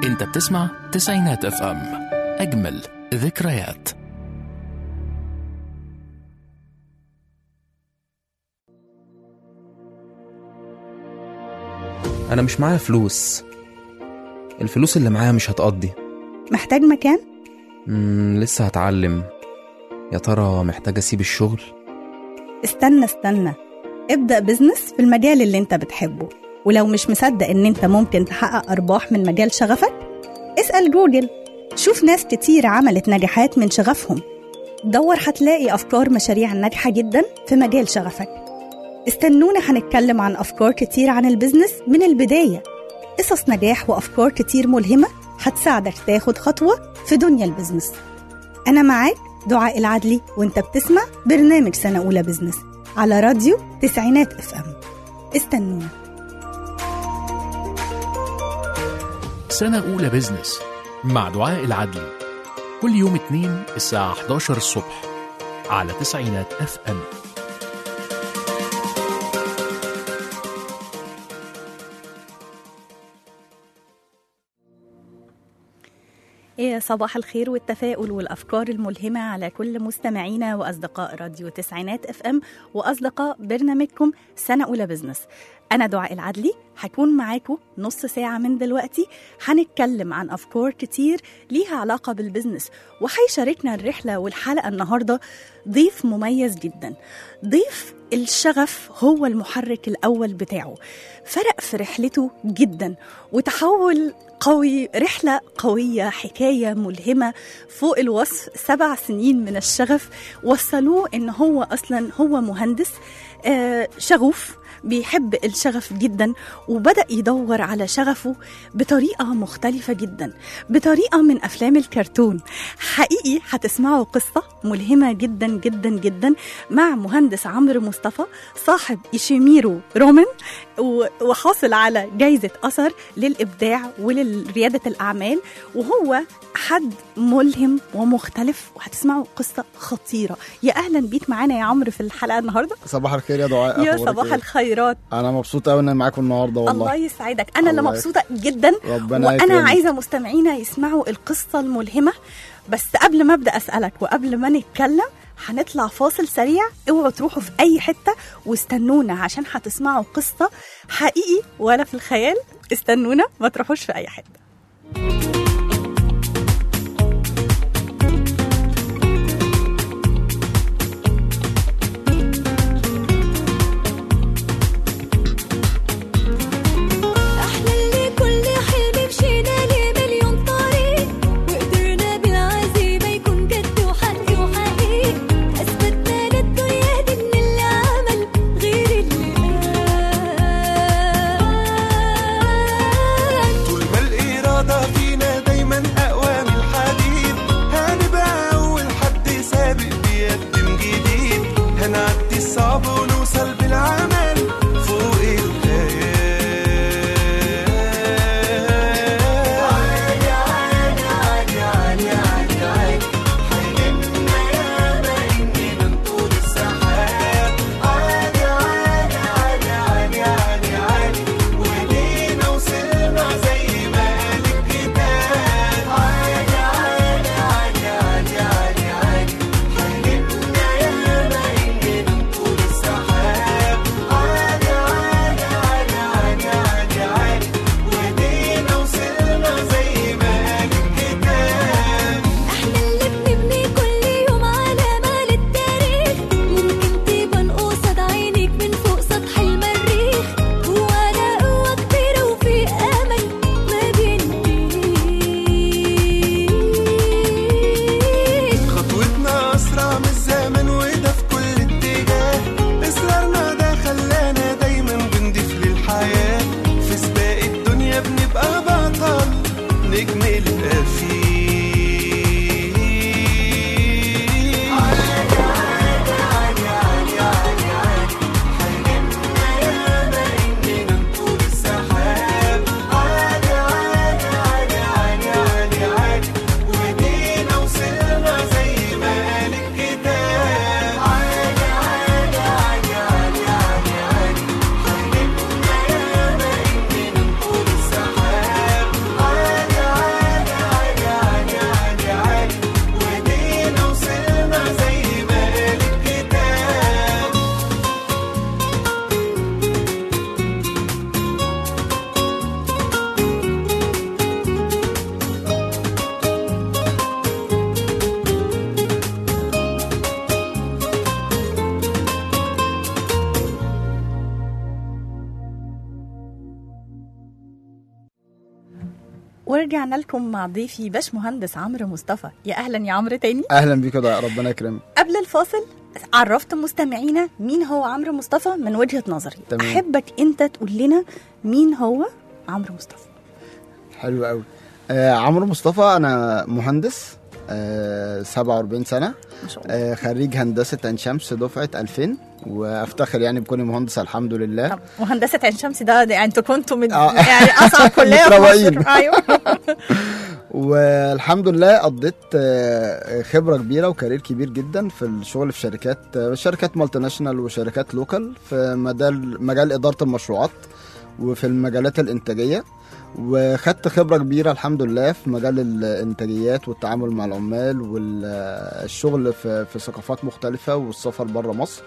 انت بتسمع تسعينات اف ام اجمل ذكريات انا مش معايا فلوس الفلوس اللي معايا مش هتقضي محتاج مكان؟ مم لسه هتعلم يا ترى محتاج اسيب الشغل استنى استنى ابدأ بزنس في المجال اللي انت بتحبه ولو مش مصدق ان انت ممكن تحقق ارباح من مجال شغفك اسأل جوجل شوف ناس كتير عملت نجاحات من شغفهم دور هتلاقي افكار مشاريع ناجحة جدا في مجال شغفك استنونا هنتكلم عن افكار كتير عن البزنس من البداية قصص نجاح وافكار كتير ملهمة هتساعدك تاخد خطوة في دنيا البزنس أنا معاك دعاء العدلي وانت بتسمع برنامج سنة أولى بزنس على راديو تسعينات اف ام استنونا سنة أولى بزنس مع دعاء العدلي كل يوم اثنين الساعة 11 الصبح على تسعينات اف ام إيه صباح الخير والتفاؤل والأفكار الملهمة على كل مستمعينا وأصدقاء راديو تسعينات اف ام وأصدقاء برنامجكم سنة أولى بزنس أنا دعاء العدلي هكون معاكم نص ساعة من دلوقتي هنتكلم عن أفكار كتير ليها علاقة بالبزنس وهيشاركنا الرحلة والحلقة النهاردة ضيف مميز جدا ضيف الشغف هو المحرك الأول بتاعه فرق في رحلته جدا وتحول قوي رحلة قوية حكاية ملهمة فوق الوصف سبع سنين من الشغف وصلوه إن هو أصلا هو مهندس آه شغوف بيحب الشغف جدا وبدأ يدور على شغفه بطريقة مختلفة جدا بطريقة من أفلام الكرتون حقيقي هتسمعوا قصة ملهمة جدا جدا جدا مع مهندس عمرو مصطفى صاحب إيشيميرو رومان و- وحاصل على جايزة أثر للإبداع ولريادة الأعمال وهو حد ملهم ومختلف وهتسمعوا قصة خطيرة يا أهلا بيك معانا يا عمرو في الحلقة النهاردة صباح الخير يا دعاء يا أخبارك صباح إيه؟ الخيرات انا مبسوط قوي ان انا معاكم النهارده والله الله يسعدك انا اللي الله مبسوطه جدا ربنا وانا يكرمك. عايزه مستمعينا يسمعوا القصه الملهمه بس قبل ما ابدا اسالك وقبل ما نتكلم هنطلع فاصل سريع اوعوا تروحوا في اي حته واستنونا عشان هتسمعوا قصه حقيقي ولا في الخيال استنونا ما تروحوش في اي حته احنا اللي كل حلم مشينا ليه مليون طريق وقدرنا بالعزيمة يكون جد وحق وحقيقي اثبتنا للدنيا دي ان اللي عمل غير اللي قال طول ما ورجعنا لكم مع ضيفي باش مهندس عمرو مصطفى يا اهلا يا عمرو تاني اهلا بيك يا ضياء ربنا يكرمك قبل الفاصل عرفت مستمعينا مين هو عمرو مصطفى من وجهه نظري تمام. احبك انت تقول لنا مين هو عمرو مصطفى حلو قوي آه عمرو مصطفى انا مهندس آه 47 سنه ما شاء الله آه خريج هندسه عين شمس دفعه 2000 وافتخر يعني بكوني مهندس الحمد لله طب وهندسه عين شمس ده, ده انتوا كنتوا من آه. يعني اصعب كليه في متروقين. مصر ايوه والحمد لله قضيت آه، خبره كبيره وكارير كبير جدا في الشغل في شركات آه، شركات مالتي ناشونال وشركات لوكال في مجال مجال اداره المشروعات وفي المجالات الانتاجيه وخدت خبره كبيره الحمد لله في مجال الانتاجيات والتعامل مع العمال والشغل في في ثقافات مختلفه والسفر بره مصر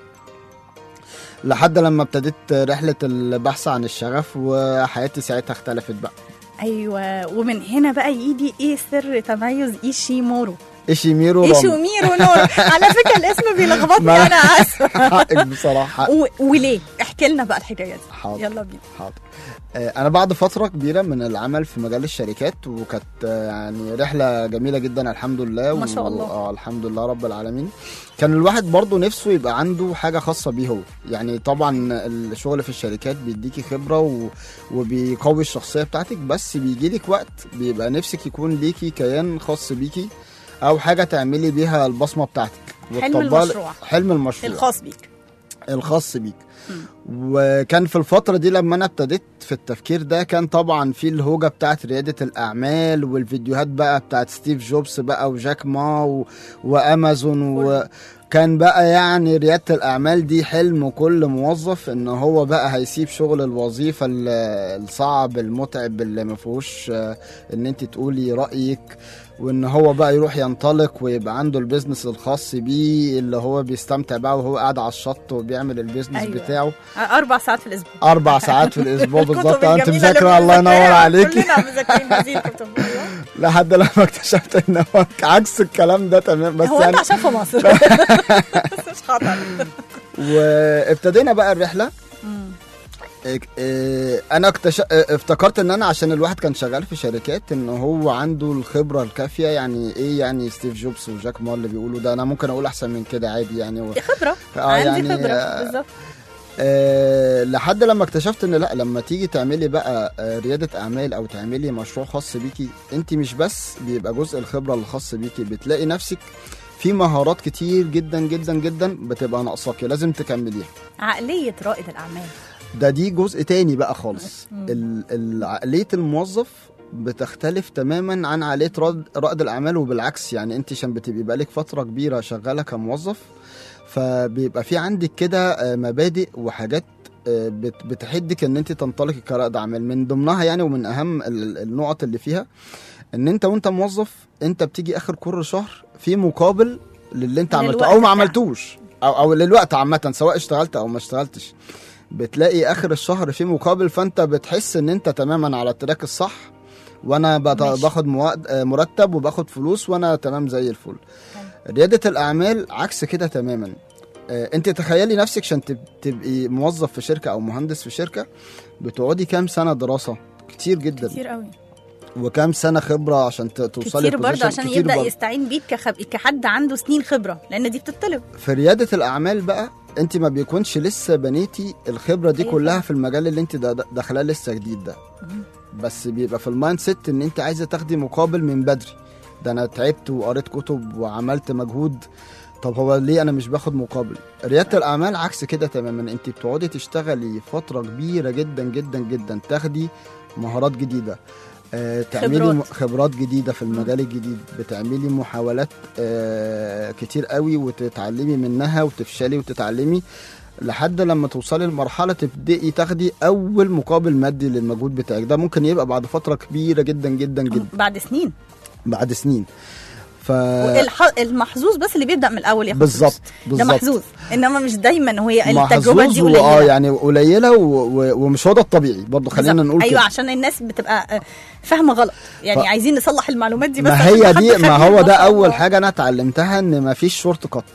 لحد لما ابتديت رحله البحث عن الشغف وحياتي ساعتها اختلفت بقى ايوه ومن هنا بقى يجي ايه سر تميز ايشيمورو ايشيميرو رامي ايشوميرو نور على فكره الاسم بيلخبطني ما- انا اسفه حقك بصراحه و- وليه احكي لنا بقى الحكايه دي حاضر يلا بينا حاضر آه، انا بعد فتره كبيره من العمل في مجال الشركات وكانت آه، يعني رحله جميله جدا الحمد لله ما شاء الله. اه الحمد لله رب العالمين كان الواحد برضه نفسه يبقى عنده حاجه خاصه بيه هو يعني طبعا الشغل في الشركات بيديكي خبره و... وبيقوي الشخصيه بتاعتك بس بيجي لك وقت بيبقى نفسك يكون ليكي كيان خاص بيكي او حاجه تعملي بيها البصمه بتاعتك حلم وتطبقي- المشروع. حلم المشروع الخاص بيك الخاص بيك وكان في الفترة دي لما أنا ابتديت في التفكير ده كان طبعا في الهوجة بتاعت ريادة الأعمال والفيديوهات بقى بتاعت ستيف جوبز بقى وجاك ما و... وأمازون وكان بقى يعني ريادة الأعمال دي حلم كل موظف إن هو بقى هيسيب شغل الوظيفة ال- الصعب المتعب اللي ما فيهوش آه، إن أنت تقولي رأيك وان هو بقى يروح ينطلق ويبقى عنده البيزنس الخاص بيه اللي هو بيستمتع بقى وهو قاعد على الشط وبيعمل البيزنس أيوة. أيوة. بتاعه اربع ساعات في الاسبوع اربع ساعات في الاسبوع الكتب بالظبط انت الجميلة مذاكره اللي الله ينور بنذاكرها، عليك كلنا مذاكرين هذه الكتب أيوة. لحد لما اكتشفت ان هو عكس الكلام ده تمام بس هو يعني انت عشان في مصر بس مش خطر وابتدينا بقى الرحله إك- إيه، انا اكتش... إيه، افتكرت ان انا عشان الواحد كان شغال في شركات ان هو عنده الخبره الكافيه يعني ايه يعني ستيف جوبز وجاك ما اللي بيقولوا ده انا ممكن اقول احسن من كده عادي يعني و... دي خبره آه، عندي يعني، خبره آه، بالظبط أه لحد لما اكتشفت ان لا لما تيجي تعملي بقى آه، رياده اعمال او تعملي مشروع خاص بيكي انت مش بس بيبقى جزء الخبره الخاص بيكي بتلاقي نفسك في مهارات كتير جدا جدا جدا بتبقى ناقصاكي لازم تكمليها عقليه رائد الاعمال ده دي جزء تاني بقى خالص ال- ال- عقليه الموظف بتختلف تماما عن عقليه رائد رائد الاعمال وبالعكس يعني انت عشان بتبقي بقالك فتره كبيره شغاله كموظف فبيبقى في عندك كده آه، مبادئ وحاجات آه، بت- بتحدك ان انت تنطلقي كرائد اعمال من ضمنها يعني ومن اهم ال- النقط اللي فيها ان انت وانت موظف انت بتيجي اخر كل شهر في مقابل للي انت عملته للوقت او ما بتاعك. عملتوش او او للوقت عامه سواء اشتغلت او ما اشتغلتش بتلاقي اخر الشهر في مقابل فانت بتحس ان انت تماما على التراك الصح وانا بت- ماشي. باخد مواد- آه، مرتب وباخد فلوس وانا تمام زي الفل رياده الاعمال عكس كده تماما آه، انت تخيلي نفسك عشان تب- تبقي موظف في شركه او مهندس في شركه بتقعدي كام سنه دراسه كتير جدا كتير قوي وكام سنه خبره عشان ت- توصلي كتير برضه لposition عشان كتير يبدا برضه. يستعين بيك كخب... كحد عنده سنين خبره لان دي بتطلب في رياده الاعمال بقى انت ما بيكونش لسه بنيتي الخبره دي أيوة كلها طبعا. في المجال اللي انت دا- داخلاه لسه جديد ده بس بيبقى في المايند سيت ان انت عايزه تاخدي مقابل من بدري ده انا تعبت وقريت كتب وعملت مجهود طب هو ليه انا مش باخد مقابل رياده الاعمال عكس كده تماما انت بتقعدي تشتغلي فتره كبيره جدا جدا جدا تاخدي مهارات جديده آه، تعملي خبرات. م- خبرات جديده في المجال الجديد بتعملي محاولات آه، كتير قوي وتتعلمي منها وتفشلي وتتعلمي لحد لما توصلي لمرحله تبداي تاخدي اول مقابل مادي للمجهود بتاعك ده ممكن يبقى بعد فتره كبيره جدا جدا جدا بعد سنين بعد سنين ف والح... المحظوظ بس اللي بيبدا من الاول ياخد بالظبط فلوس. ده بالظبط محظوظ انما مش دايما وهي التجربه محظوظ دي و- قليله اه يعني قليله و... و... ومش هو ده الطبيعي برضه خلينا بالظبط. نقول ايوه كده عشان الناس بتبقى آه، فاهمه غلط يعني ف- عايزين نصلح المعلومات دي بس ما عشان هي حد دي ما خبير هو ده شاء اول الله. حاجه انا اتعلمتها ان ما فيش شورت كات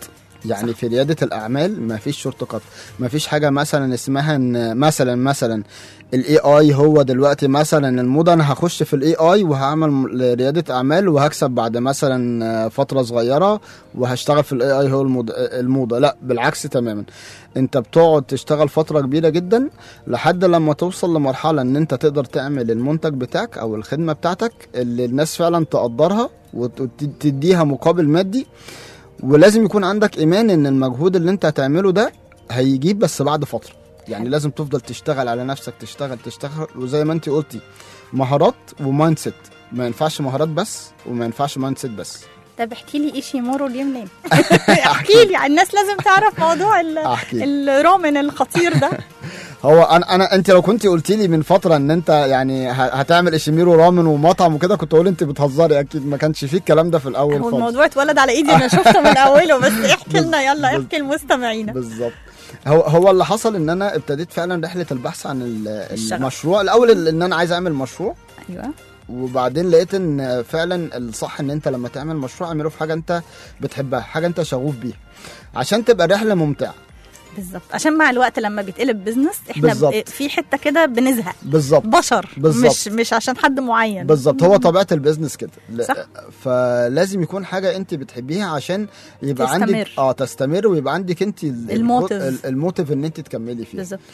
يعني في رياده الاعمال ما فيش شورت كات ما فيش حاجه مثلا اسمها ان مثلا مثلا الاي اي هو دلوقتي مثلا الموضه انا هخش في الاي اي وهعمل م- رياده اعمال وهكسب بعد مثلا فتره صغيره وهشتغل في الاي اي هو الموضه, الموضة. لا بالعكس تماما انت بتقعد تشتغل فتره كبيره جدا لحد لما توصل لمرحله ان انت تقدر تعمل المنتج بتاعك او الخدمه بتاعتك اللي الناس فعلا تقدرها وتديها مقابل مادي ولازم يكون عندك ايمان ان المجهود اللي انت هتعمله ده هيجيب بس بعد فتره يعني لازم تفضل تشتغل على نفسك تشتغل تشتغل وزي ما انت قلتي مهارات ومايند سيت ما ينفعش مهارات بس وما ينفعش مايند سيت بس طب احكي لي ايشيمورو ليه منين احكي لي الناس لازم تعرف موضوع ال- احكي الرامن الخطير ده هو انا انا انت لو كنت قلت لي من فتره ان انت يعني ه- هتعمل اشيميرو رامن ومطعم وكده كنت اقول انت بتهزري اكيد ما كانش فيه الكلام ده في الاول هو خالص الموضوع اتولد على ايدي انا شفته من اوله بس احكي لنا يلا بز- احكي لمستمعينا بالظبط هو هو اللي حصل ان انا ابتديت فعلا رحله البحث عن ال- الشغف. المشروع الاول ان انا عايز اعمل مشروع ايوه وبعدين لقيت ان فعلا الصح ان انت لما تعمل مشروع اعمله في حاجه انت بتحبها حاجه انت شغوف بيها عشان تبقى رحله ممتعه بالظبط عشان مع الوقت لما بيتقلب بزنس احنا بالظبط. ب... في حته كده بنزهق بالظبط بشر بالظبط. مش مش عشان حد معين بالظبط هو طبيعه البيزنس كده ل- صح. فلازم يكون حاجه انت بتحبيها عشان يبقى تستمر. عندك اه تستمر ويبقى عندك انت ال- الموتيف. ال- الموتيف ان انت تكملي فيه بالظبط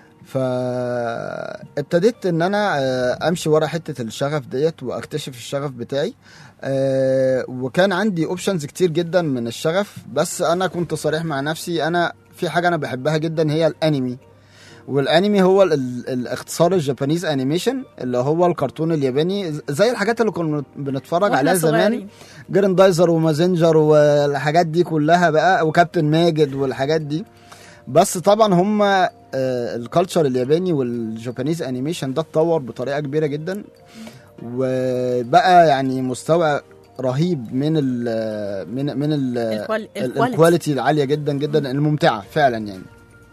فابتديت ان انا آه، امشي ورا حته الشغف ديت واكتشف الشغف بتاعي آه، وكان عندي اوبشنز كتير جدا من الشغف بس انا كنت صريح مع نفسي انا في حاجه انا بحبها جدا هي الانمي والانمي هو ال- ال- الاختصار الجابانيز انيميشن اللي هو الكرتون الياباني ز- زي الحاجات اللي كنا بنتفرج واحنا عليها زمان صغيرين. جريندايزر ومازنجر والحاجات دي كلها بقى وكابتن ماجد والحاجات دي بس طبعا هم الكالتشر الياباني والجابانيز انيميشن ده اتطور بطريقه كبيره جدا وبقى يعني مستوى رهيب من ال من من ال الكوال- ال- الكواليتي. الكواليتي العاليه جدا جدا الممتعه فعلا يعني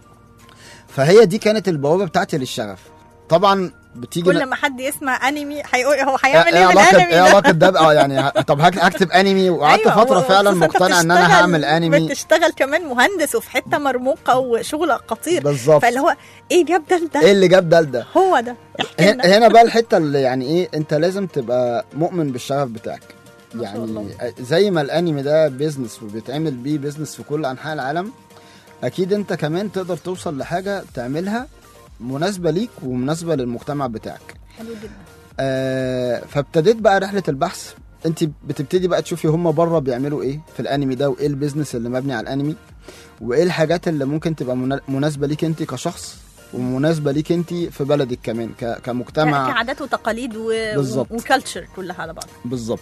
فهي دي كانت البوابه بتاعتي للشغف طبعا بتيجي كل ما حد يسمع انمي هيقول هو هيعمل ايه ايه علاقه بالانمي ايه ده علاقه ده بقى يعني ه- طب هك- هكتب انمي وقعدت أيوة، فتره و- فعلا وخصوصاً أنت مقتنع ان انا بتشتغل- هعمل انمي بتشتغل كمان مهندس وفي حته مرموقه وشغل خطير بالظبط فاللي هو ايه جاب ده لده ايه اللي جاب ده لده هو ده احكي هنا لنا هنا بقى الحته اللي يعني ايه انت لازم تبقى مؤمن بالشغف بتاعك ما شاء يعني الله. زي ما الانمي ده بيزنس وبيتعمل بيه بيزنس في كل انحاء العالم اكيد انت كمان تقدر توصل لحاجه تعملها مناسبه ليك ومناسبه للمجتمع بتاعك حلو جدا آه فابتديت بقى رحله البحث انت بتبتدي بقى تشوفي هم بره بيعملوا ايه في الانمي ده وايه البيزنس اللي مبني على الانمي وايه الحاجات اللي ممكن تبقى منا- مناسبه ليك انت كشخص ومناسبه ليك انت في بلدك كمان ك- كمجتمع كعادات وتقاليد و... بالظبط. وكالتشر كلها على بعض بالظبط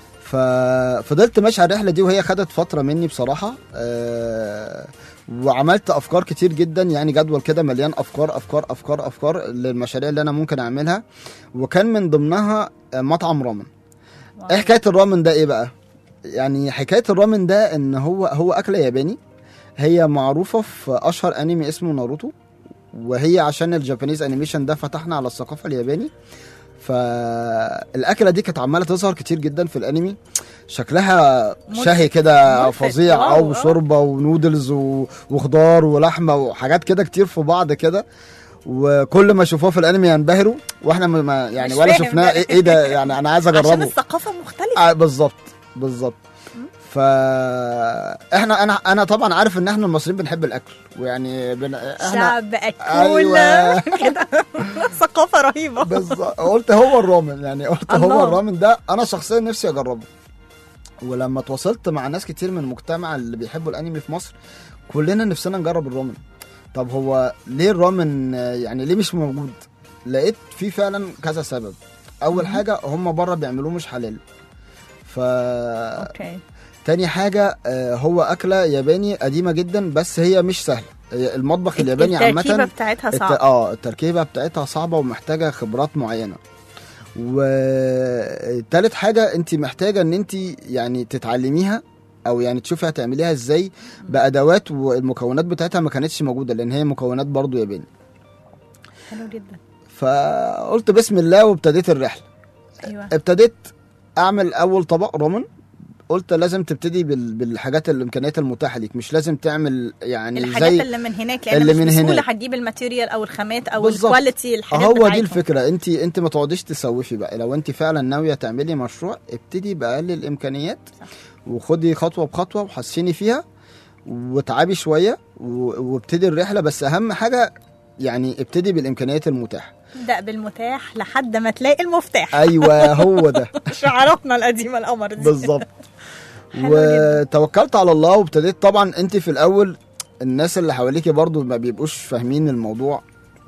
ففضلت ماشي على الرحله دي وهي خدت فتره مني بصراحه آه وعملت افكار كتير جدا يعني جدول كده مليان افكار افكار افكار افكار للمشاريع اللي انا ممكن اعملها وكان من ضمنها آه، مطعم رامن ايه حكايه الرامن ده ايه بقى يعني حكايه الرامن ده ان هو هو اكله ياباني هي معروفه في اشهر انمي اسمه ناروتو وهي عشان الجابانيز انيميشن ده فتحنا على الثقافه الياباني فالاكله دي كانت عماله تظهر كتير جدا في الانمي شكلها ملفت. شهي كده ملفت. فظيع واو، او آه. شوربه ونودلز و- وخضار ولحمه وحاجات كده كتير في بعض كده وكل ما يشوفوه في الانمي ينبهروا واحنا ما- ما يعني مش ولا فاهم شفناه ده. ايه, إيه ده يعني انا عايز عشان اجربه الثقافه مختلفه آه بالظبط بالظبط ف احنا انا انا طبعا عارف ان احنا المصريين بنحب الاكل ويعني بن... احنا شعب اكول أيوة. كده ثقافه رهيبه بالظبط قلت هو الرامن يعني قلت الله. هو الرامن ده انا شخصيا نفسي اجربه ولما تواصلت مع ناس كتير من المجتمع اللي بيحبوا الانمي في مصر كلنا نفسنا نجرب الرامن طب هو ليه الرامن آه، يعني ليه مش موجود لقيت في فعلا كذا سبب اول حاجه هم بره بيعملوه مش حلال ف اوكي تاني حاجة آه، هو أكلة ياباني قديمة جدا بس هي مش سهلة هي المطبخ الياباني التركيبه عامة بتاعتها الت... صعبه اه التركيبة بتاعتها صعبة ومحتاجة خبرات معينة وتالت حاجة انت محتاجة ان انت يعني تتعلميها او يعني تشوفي هتعمليها ازاي بادوات والمكونات بتاعتها ما كانتش موجودة لان هي مكونات برضو ياباني حلو جدا فقلت بسم الله وابتديت الرحلة ايوه ابتديت اعمل اول طبق رامن قلت لازم تبتدي بال- بالحاجات الامكانيات المتاحه ليك مش لازم تعمل يعني الحاجات زي اللي من هناك لان اللي مش من بسهوله هناك. هتجيب الماتيريال او الخامات او بالظبط. الكواليتي الحاجات هو دي بتاعتهم. الفكره انت انت ما تقعديش تسوفي بقى لو انت فعلا ناويه تعملي مشروع ابتدي باقل الامكانيات صح. وخدي خطوه بخطوه وحسني فيها وتعبي شويه و- وابتدي الرحله بس اهم حاجه يعني ابتدي بالامكانيات المتاحه ابدا بالمتاح لحد ما تلاقي المفتاح ايوه هو ده شعاراتنا القديمه القمر دي بالظبط حلو جدا. وتوكلت على الله وابتديت طبعا انت في الاول الناس اللي حواليكي برضو ما بيبقوش فاهمين الموضوع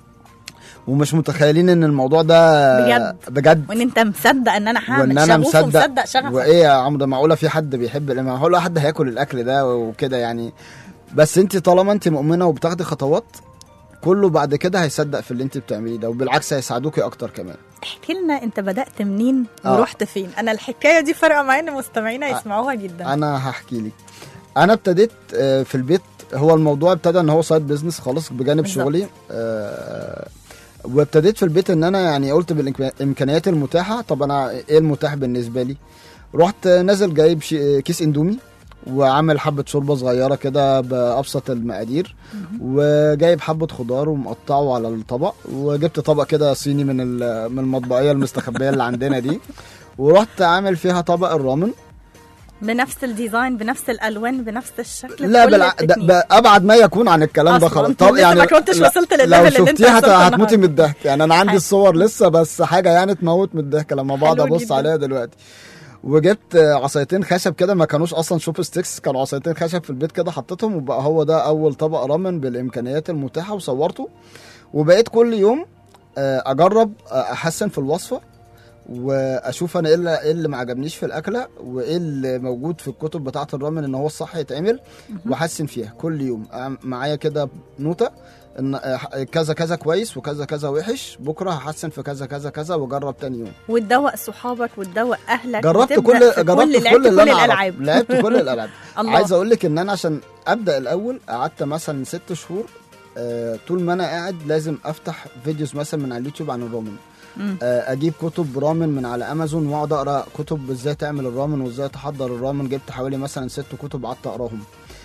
ومش متخيلين ان الموضوع ده بجد. بجد وان انت مصدق ان انا هعمل وان انا شغوف مصدق ومصدق شغفك وايه يا عمرو ده معقوله في حد بيحب ما هو حد هياكل الاكل ده وكده يعني بس انت طالما انت مؤمنه وبتاخدي خطوات كله بعد كده هيصدق في اللي انت بتعمليه ده وبالعكس هيساعدوكي اكتر كمان احكي لنا انت بدات منين آه. ورحت فين انا الحكايه دي فارقه معايا ان مستمعينا يسمعوها جدا انا هحكي لك انا ابتديت آه، في البيت هو الموضوع ابتدى ان هو سايد بيزنس خالص بجانب بالظبط. شغلي آه، وابتديت في البيت ان انا يعني قلت بالامكانيات المتاحه طب انا ايه المتاح بالنسبه لي رحت نازل جايب شي- كيس اندومي وعامل حبه شوربه صغيره كده بابسط المقادير وجايب حبه خضار ومقطعه على الطبق وجبت طبق كده صيني من ال- من المطبعيه المستخبيه اللي عندنا دي ورحت عامل فيها طبق الرامن بنفس الديزاين بنفس الالوان بنفس الشكل لا بكل بالع... ده التكنيك. ده ابعد ما يكون عن الكلام ده أصلاً. خلاص أنت لسه ما كنتش لا- وصلت للليفل لو اللي أنت شفتيها هت- وصلت هتموتي النهاردة. من الضحك يعني انا عندي حلو. الصور لسه بس حاجه يعني تموت من الضحك لما بقعد حلو ابص جداً. عليها دلوقتي وجبت عصايتين خشب كده ما كانوش اصلا شوب ستيكس كانوا عصايتين خشب في البيت كده حطيتهم وبقى هو ده اول طبق رامن بالامكانيات المتاحه وصورته وبقيت كل يوم آه، اجرب آه، احسن في الوصفه واشوف انا ايه اللي, إيه اللي ما عجبنيش في الاكله وايه اللي موجود في الكتب بتاعه الرامن ان هو الصح يتعمل واحسن فيها كل يوم أعم- معايا كده نوته ان آه، كذا كذا كويس وكذا كذا وحش بكره هحسن في كذا كذا كذا واجرب تاني يوم وتدوق صحابك وتدوق اهلك جربت وتبدأ كل في جربت كل في لعبت كل اللي كل انا الالعاب أعرفه. لعبت كل الالعاب الله. عايز اقول لك ان انا عشان ابدا الاول قعدت مثلا ست شهور آه، طول ما انا قاعد لازم افتح فيديوز مثلا من على اليوتيوب عن الرامن مم. آه، اجيب كتب رامن من على امازون واقعد اقرا كتب ازاي تعمل الرامن وازاي تحضر الرامن جبت حوالي مثلا ست كتب قعدت اقراهم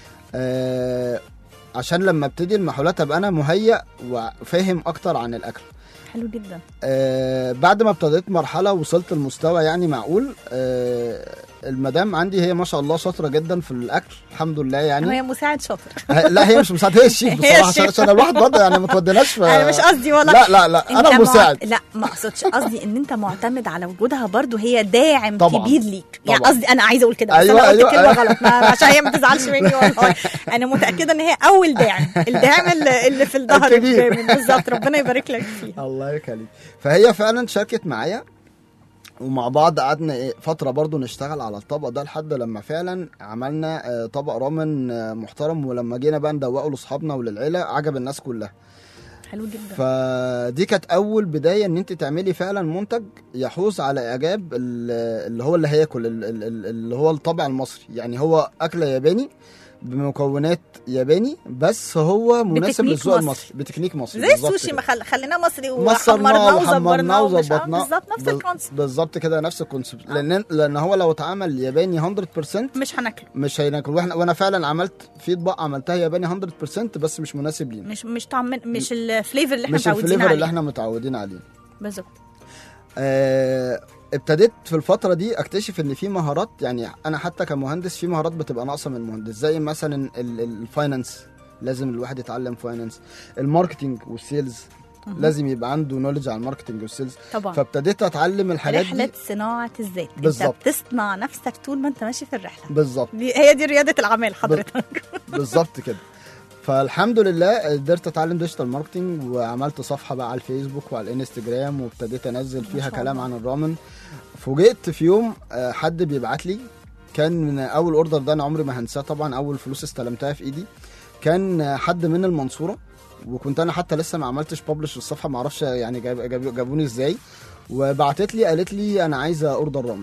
آه، عشان لما ابتدي المحاولات ابقى انا مهيأ وفاهم اكتر عن الاكل حلو جدا آه بعد ما ابتديت مرحله وصلت لمستوى يعني معقول آه المدام عندي هي ما شاء الله شاطره جدا في الاكل الحمد لله يعني هي مساعد شاطر ه- لا هي مش مساعد هي الشيف هي بصراحه عشان الشيف. عشان الواحد برضه يعني ما توديناش في انا مش قصدي والله لا لا لا انا انت مساعد مع... لا ما اقصدش قصدي ان انت معتمد على وجودها برضو هي داعم طبعاً. كبير ليك يعني طبعاً. قصدي انا عايزه اقول كده بس أيوة، انا قلت أيوة، كلمه أيوة. غلط ما عشان هي ما تزعلش مني والله انا متاكده ان هي اول داعم الداعم اللي, اللي في الظهر الكبير. الجامد بالظبط ربنا يبارك لك فيها الله يخليك فهي فعلا شاركت معايا ومع بعض قعدنا إيه فتره برضو نشتغل على الطبق ده لحد لما فعلا عملنا آه، طبق رامن آه، محترم ولما جينا بقى ندوقه لاصحابنا وللعيله عجب الناس كلها حلو جدا فدي كانت اول بدايه ان انت تعملي فعلا منتج يحوز على اعجاب ال- اللي هو اللي هياكل ال- ال- ال- اللي هو الطابع المصري يعني هو اكله ياباني بمكونات ياباني بس هو مناسب بتكنيك للذوق مصري. المصري بتكنيك مصري زي بالظبط السوشي كده. ما خل... خليناه مصري مصرناه وحمرناه وحمرناه وزبرناه ومش عارف- وظبطناه بالظبط نفس بال- الكونسيبت بالظبط كده نفس الكونسيبت لان لان هو لو اتعمل ياباني 100% مش هناكله مش هيناكل واحنا وانا فعلا عملت في اطباق عملتها ياباني 100% بس مش مناسب لينا مش مش طعم مش الفليفر اللي احنا مش متعودين الفليفر عليه اللي احنا متعودين عليه بالظبط آه، ابتديت في الفترة دي اكتشف ان في مهارات يعني انا حتى كمهندس في مهارات بتبقى ناقصة من المهندس زي مثلا ال- ال- الفاينانس لازم الواحد يتعلم فاينانس الماركتينج والسيلز لازم يبقى عنده نولج على الماركتينج والسيلز طبعا فابتديت اتعلم الحاجات رحلة دي صناعة الذات انت بالظبط. بتصنع نفسك طول ما انت ماشي في الرحلة بالظبط دي هي دي ريادة الأعمال حضرتك بالظبط كده فالحمد لله قدرت اتعلم ديجيتال ماركتنج وعملت صفحه بقى على الفيسبوك وعلى الانستجرام وابتديت انزل فيها شاء كلام الله. عن الرامن فوجئت في يوم آه، حد بيبعت لي كان من اول اوردر ده انا عمري ما هنساه طبعا اول فلوس استلمتها في ايدي كان آه، حد من المنصوره وكنت انا حتى لسه ما عملتش ببلش الصفحه ما اعرفش يعني جاب جاب جابوني ازاي وبعتت لي قالت لي انا عايزه اوردر رامن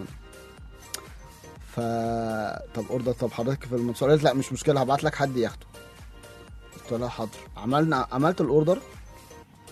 ف طب اوردر طب حضرتك في المنصوره قالت لا مش مشكله هبعت لك حد ياخده قلت لها حاضر عملنا عملت الاوردر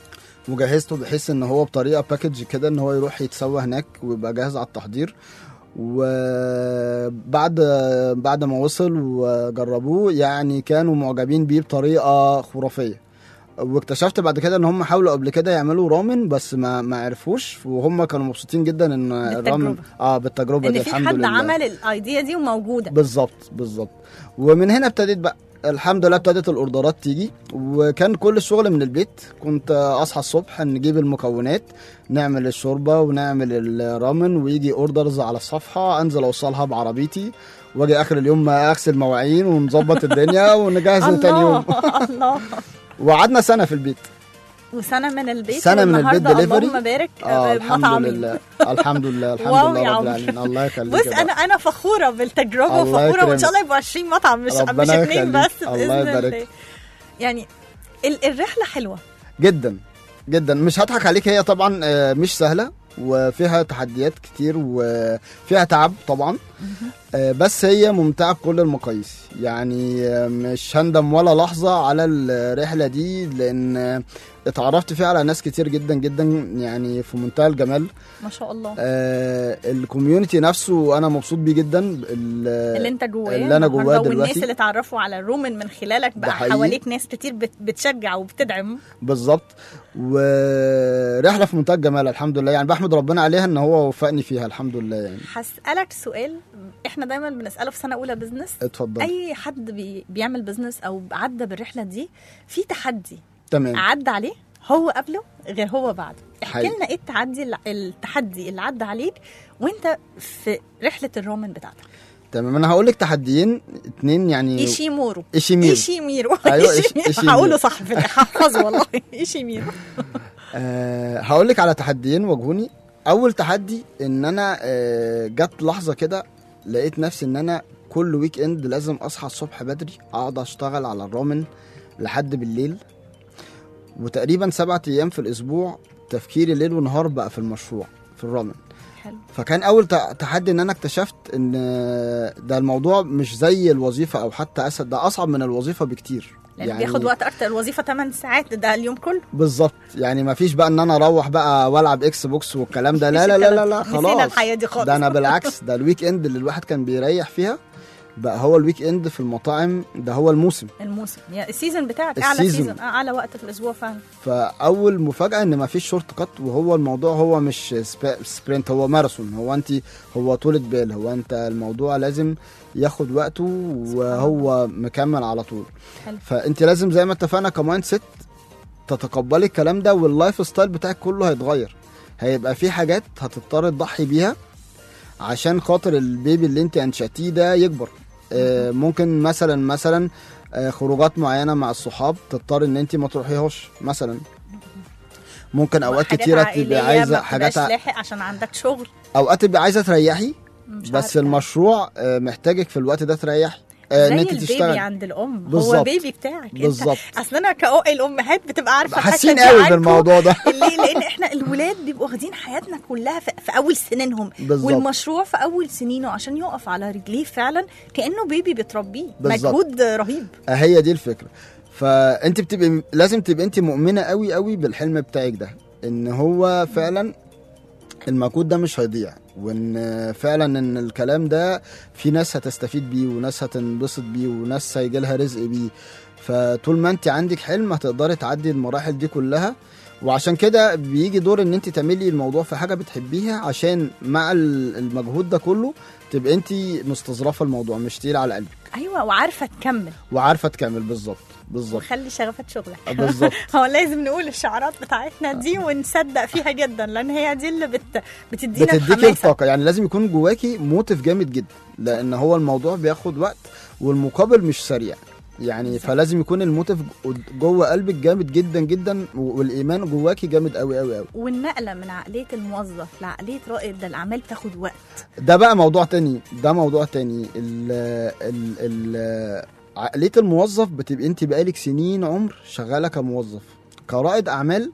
وجهزته بحيث ان هو بطريقه باكج كده ان هو يروح يتسوى هناك ويبقى جاهز على التحضير وبعد بعد ما وصل وجربوه يعني كانوا معجبين بيه بطريقه خرافيه واكتشفت بعد كده ان هم حاولوا قبل كده يعملوا رامن بس ما ما عرفوش وهم كانوا مبسوطين جدا ان الرامن بالتجربة. اه بالتجربه ان دي في الحمد حد لله عمل الايديا دي وموجوده بالظبط بالظبط ومن هنا ابتديت بقى الحمد لله ابتدت الاوردرات تيجي وكان كل الشغل من البيت كنت اصحى الصبح نجيب المكونات نعمل الشوربه ونعمل الرامن ويجي اوردرز على الصفحه انزل اوصلها بعربيتي واجي اخر اليوم اغسل مواعين ونظبط الدنيا ونجهز لتاني يوم الله الله وقعدنا سنه في البيت وسنه من البيت سنة من البيت والنهاردة دليفري. اللهم بارك اه آه، الحمد مطعمين. لله الحمد لله الحمد واو يا لله رب عمرو. العالمين الله يخليك بص يا بابا. انا انا فخوره بالتجربه الله وفخوره وان يكرمك. شاء الله يبقوا 20 مطعم مش ربنا مش اتنين يخليك. بس الله باذن يبارك. الله يعني ال- الرحله حلوه جدا جدا مش هضحك عليك هي طبعا آه، مش سهله وفيها تحديات كتير وفيها تعب طبعا آه، بس هي ممتعه بكل المقاييس يعني آه، مش هندم ولا لحظه على الرحله دي لان آه، اتعرفت فيها على ناس كتير جدا جدا يعني في منتهى الجمال ما شاء الله آه الكوميونتي نفسه انا مبسوط بيه جدا ال- اللي انت جواه اللي انا النهاردة جواه والناس دلوقتي اللي اتعرفوا على الرومن من خلالك ده بقى حقيقي. حواليك ناس كتير بت- بتشجع وبتدعم بالظبط ورحله في منتهى الجمال الحمد لله يعني بحمد ربنا عليها ان هو وفقني فيها الحمد لله يعني هسألك سؤال احنا دايما بنسأله في سنة أولى بزنس اتفضل أي حد بي بيعمل بزنس أو عدى بالرحلة دي في تحدي تمام عدى عليه هو قبله غير هو بعده احكي حقيقي. لنا ايه التعدي الل- التحدي اللي عدى عليك وانت في رحلة الرومن بتاعتك تمام انا هقول لك تحديين اتنين يعني ايشيمورو ايشيميرو ايشيميرو أيوة، إيش- إيشيميرو. إيشيميرو. هقوله صح في الآخر، هحفظه والله ايشيميرو أه هقول لك على تحديين واجهوني اول تحدي ان انا أه جت لحظه كده لقيت نفسي ان انا كل ويك اند لازم اصحى الصبح بدري اقعد اشتغل على الرامن لحد بالليل وتقريبا سبعة ايام في الاسبوع تفكيري ليل ونهار بقى في المشروع في الرامن حلو فكان اول ت- تحدي ان انا اكتشفت ان ده الموضوع مش زي الوظيفه او حتى اسد ده اصعب من الوظيفه بكتير لان بياخد وقت اكتر الوظيفه 8 ساعات ده اليوم كله بالظبط يعني ما فيش بقى ان انا اروح بقى والعب اكس بوكس والكلام ده لا لا لا لا, لا نسينا خلاص الحياة دي خالص. ده انا بالعكس ده الويك اند اللي الواحد كان بيريح فيها بقى هو الويك اند في المطاعم ده هو الموسم الموسم يعني السيزون بتاعك اعلى السيزون. سيزون اعلى وقت في الاسبوع فعلا فاول مفاجاه ان ما فيش شورت كات وهو الموضوع هو مش سبا- سبرنت هو ماراثون هو انت هو طولة بال هو انت الموضوع لازم ياخد وقته وهو مكمل على طول حلو. فانت لازم زي ما اتفقنا كمايند سيت تتقبلي الكلام ده واللايف ستايل بتاعك كله هيتغير هيبقى في حاجات هتضطر تضحي بيها عشان خاطر البيبي اللي انت انشأتيه ده يكبر آه، ممكن مثلا مثلا آه، خروجات معينه مع الصحاب تضطر ان انت ما تروحيهاش مثلا ممكن اوقات حاجات كتيره عائلية تبقى عايزه ما حاجات بتبقاش ع- لاحق عشان عندك شغل اوقات تبقى عايزه تريحي مش بس عارفة. المشروع آه، محتاجك في الوقت ده تريحي آه، زي ان انت البيبي تشتغل عند الام هو بالظبط. بيبي بتاعك بالظبط. انت اصل انا كأ الامهات بتبقى عارفه الحتة حاسين دي قوي عنكم. بالموضوع ده ليه لان احنا الولاد بيبقوا واخدين حياتنا كلها في, في اول سنينهم بالظبط. والمشروع في اول سنينه عشان يقف على رجليه فعلا كانه بيبي بتربيه بالظبط. مجهود رهيب آه، هي دي الفكره فانت بتبقي لازم تبقى انت مؤمنه قوي قوي بالحلم بتاعك ده ان هو فعلا المجهود ده مش هيضيع وان فعلا ان الكلام ده في ناس هتستفيد بيه وناس هتنبسط بيه وناس هيجي لها رزق بيه فطول ما انت عندك حلم هتقدري تعدي المراحل دي كلها وعشان كده بيجي دور ان انت تعملي الموضوع في حاجه بتحبيها عشان مع ال- المجهود ده كله تبقى انت مستظرفه الموضوع مش تقيل على قلبك ايوه وعارفه تكمل وعارفه تكمل بالظبط بالظبط وخلي شغفات شغلك بالظبط هو لازم نقول الشعارات بتاعتنا دي ونصدق فيها جدا لان هي دي اللي بت... بتدينا بتديكي الحماسه الطاقه يعني لازم يكون جواكي موتيف جامد جدا لان هو الموضوع بياخد وقت والمقابل مش سريع يعني فلازم يكون الموتيف جوه قلبك جامد جدا جدا والايمان جواكي جامد قوي قوي قوي والنقله من عقليه الموظف لعقليه رائد الاعمال تاخد وقت ده بقى موضوع تاني ده موضوع تاني ال ال ال عقليه الموظف بتبقى انت بقالك سنين عمر شغاله كموظف كرائد اعمال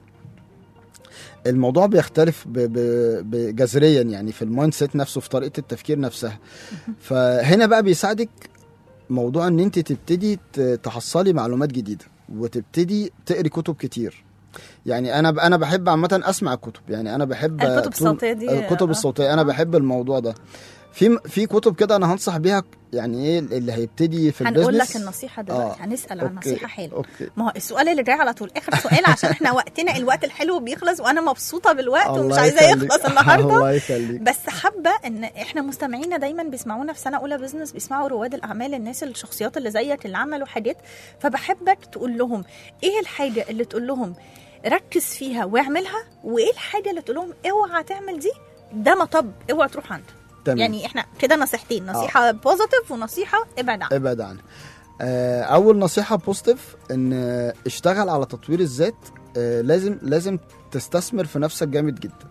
الموضوع بيختلف ب- ب- ب- جذريا يعني في المايند سيت نفسه في طريقه التفكير نفسها فهنا بقى بيساعدك موضوع ان انت تبتدي ت- تحصلي معلومات جديده وتبتدي تقري كتب كتير يعني انا ب- انا بحب عامه اسمع الكتب يعني انا بحب الكتب طول- الصوتية دي، الكتب آه. الصوتيه انا بحب الموضوع ده في في كتب كده انا هنصح بيها يعني ايه اللي هيبتدي في هنقول البيزنس لك النصيحه دلوقتي آه. هنسال عن أوكي. نصيحه حلوه اوكي ما هو السؤال اللي جاي على طول اخر سؤال عشان احنا وقتنا الوقت الحلو بيخلص وانا مبسوطه بالوقت ومش الله عايزاه يخليك. يخلص النهارده الله يخليك بس حابه ان احنا مستمعينا دايما بيسمعونا في سنه اولى بزنس بيسمعوا رواد الاعمال الناس الشخصيات اللي زيك اللي عملوا حاجات فبحبك تقول لهم ايه الحاجه اللي تقول لهم ركز فيها واعملها وايه الحاجه اللي تقول لهم اوعى تعمل دي ده مطب اوعى تروح عنده تمام يعني احنا كده نصيحتين نصيحه بوزيتيف ونصيحه ابعد عنها ابعد عنها آه، اول نصيحه بوزيتيف ان آه، اشتغل على تطوير الذات آه، لازم لازم تستثمر في نفسك جامد جدا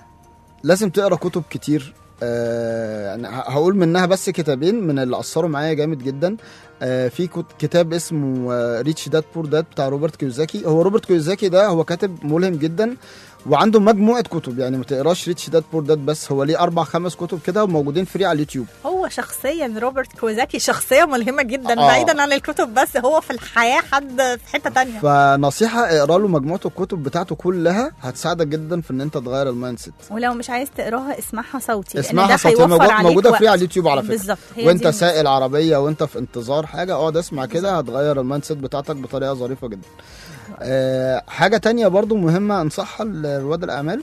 لازم تقرا كتب كتير آه، يعني ه- هقول منها بس كتابين من اللي اثروا معايا جامد جدا آه، في كت- كتاب اسمه ريتش داد بور داد بتاع روبرت كيوزاكي هو روبرت كيوزاكي ده هو كاتب ملهم جدا وعنده مجموعه كتب يعني ما تقراش ريتش داد بور داد بس هو ليه اربع خمس كتب كده وموجودين فري على اليوتيوب هو شخصيا روبرت كوزاكي شخصيه ملهمه جدا آه. بعيدا عن الكتب بس هو في الحياه حد في حته تانية فنصيحة اقرا له مجموعة الكتب بتاعته كلها هتساعدك جدا في ان انت تغير المايند سيت ولو مش عايز تقراها اسمعها صوتي لأن اسمعها ده صوتية هيوفر موجود- عليك موجودة وقت. فري على اليوتيوب على فكرة بالظبط هي وانت دي سائل عربية وانت في انتظار حاجة اقعد اسمع كده هتغير المايند سيت بتاعتك بطريقة ظريفة جدا آه حاجة تانية برضو مهمة انصحها لرواد الاعمال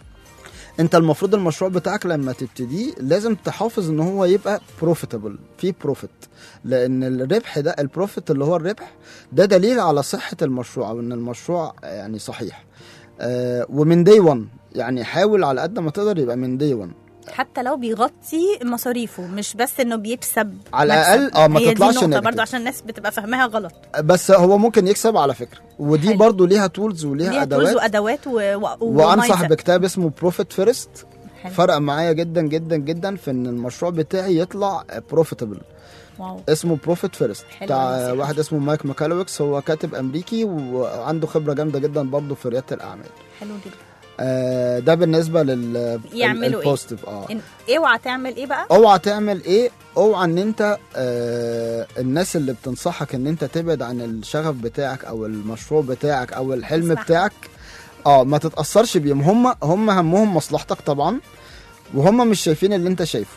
انت المفروض المشروع بتاعك لما تبتديه لازم تحافظ ان هو يبقى بروفيتبل في بروفيت لان الربح ده البروفيت اللي هو الربح ده دليل على صحة المشروع او ان المشروع يعني صحيح آه ومن دي 1 يعني حاول على قد ما تقدر يبقى من دي 1 حتى لو بيغطي مصاريفه مش بس انه بيكسب على مكسب. الأقل- اه، ما هي تطلعش دي نقطة negative. برضو عشان الناس بتبقى فاهماها غلط بس هو ممكن يكسب على فكرة ودي حلو. برضو ليها تولز وليها ليها تولز ادوات وادوات و... و... وانصح ومindset. بكتاب اسمه بروفيت فيرست حلو. فرق معايا جدا جدا جدا في ان المشروع بتاعي يطلع بروفيتبل واو اسمه بروفيت فيرست حلو بتاع النصيحة. واحد اسمه مايك ماكالوكس هو كاتب امريكي وعنده خبره جامده جدا برضه في رياده الاعمال حلو جدا آه ده بالنسبه لل يعملوا إيه؟ البوزيتيف اه إن- اوعى تعمل ايه بقى اوعى تعمل ايه اوعى ان انت آه الناس اللي بتنصحك ان انت تبعد عن الشغف بتاعك او المشروع بتاعك او الحلم تسمعهم. بتاعك اه ما تتاثرش بيهم هم هم همهم مصلحتك طبعا وهم مش شايفين اللي انت شايفه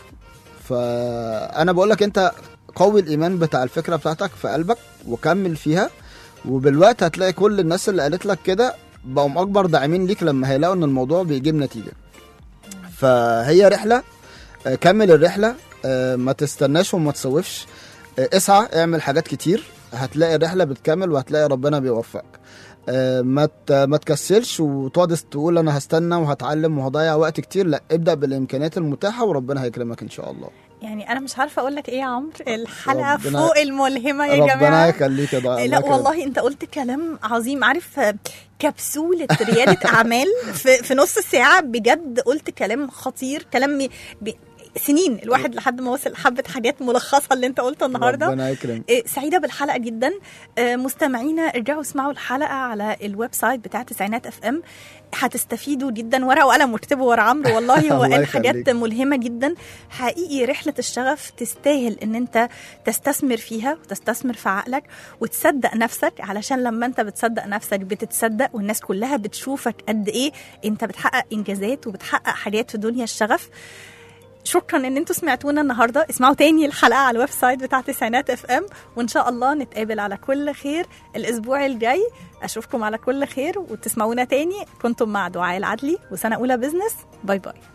فانا بقول لك انت قوي الايمان بتاع الفكره بتاعتك في قلبك وكمل فيها وبالوقت هتلاقي كل الناس اللي قالت لك كده بقوا اكبر داعمين ليك لما هيلاقوا ان الموضوع بيجيب نتيجه فهي رحله آه، كمل الرحله آه، ما تستناش وما تسوفش آه، اسعى اعمل حاجات كتير هتلاقي الرحله بتكمل وهتلاقي ربنا بيوفقك آه، ما ت- ما تكسلش وتقعد تقول انا هستنى وهتعلم وهضيع وقت كتير لا ابدا بالامكانيات المتاحه وربنا هيكرمك ان شاء الله يعني انا مش عارفه اقول لك ايه يا عمرو الحلقه ربنا- فوق الملهمه يا ربنا جماعه يخليك يا ضايع لا والله انت قلت كلام عظيم عارف آه، كبسولة ريادة أعمال في, في نص ساعة بجد قلت كلام خطير كلام م- ب- سنين الواحد لحد ما وصل حبة حاجات ملخصة اللي انت قلته النهاردة ربنا يكرمك إيه، سعيدة بالحلقة جدا آه، مستمعينا ارجعوا اسمعوا الحلقة على الويب سايت بتاع تسعينات اف ام هتستفيدوا جدا ورقة وقلم واكتبوا ورا عمرو والله هو الله قال حاجات يخليك. ملهمة جدا حقيقي رحلة الشغف تستاهل ان انت تستثمر فيها وتستثمر في عقلك وتصدق نفسك علشان لما انت بتصدق نفسك بتتصدق والناس كلها بتشوفك قد ايه انت بتحقق انجازات وبتحقق حاجات في دنيا الشغف شكرا ان انتوا سمعتونا النهارده اسمعوا تاني الحلقه على الويب سايت بتاع تسعينات اف ام وان شاء الله نتقابل على كل خير الاسبوع الجاي اشوفكم على كل خير وتسمعونا تاني كنتم مع دعاء العدلي وسنه اولى بزنس باي باي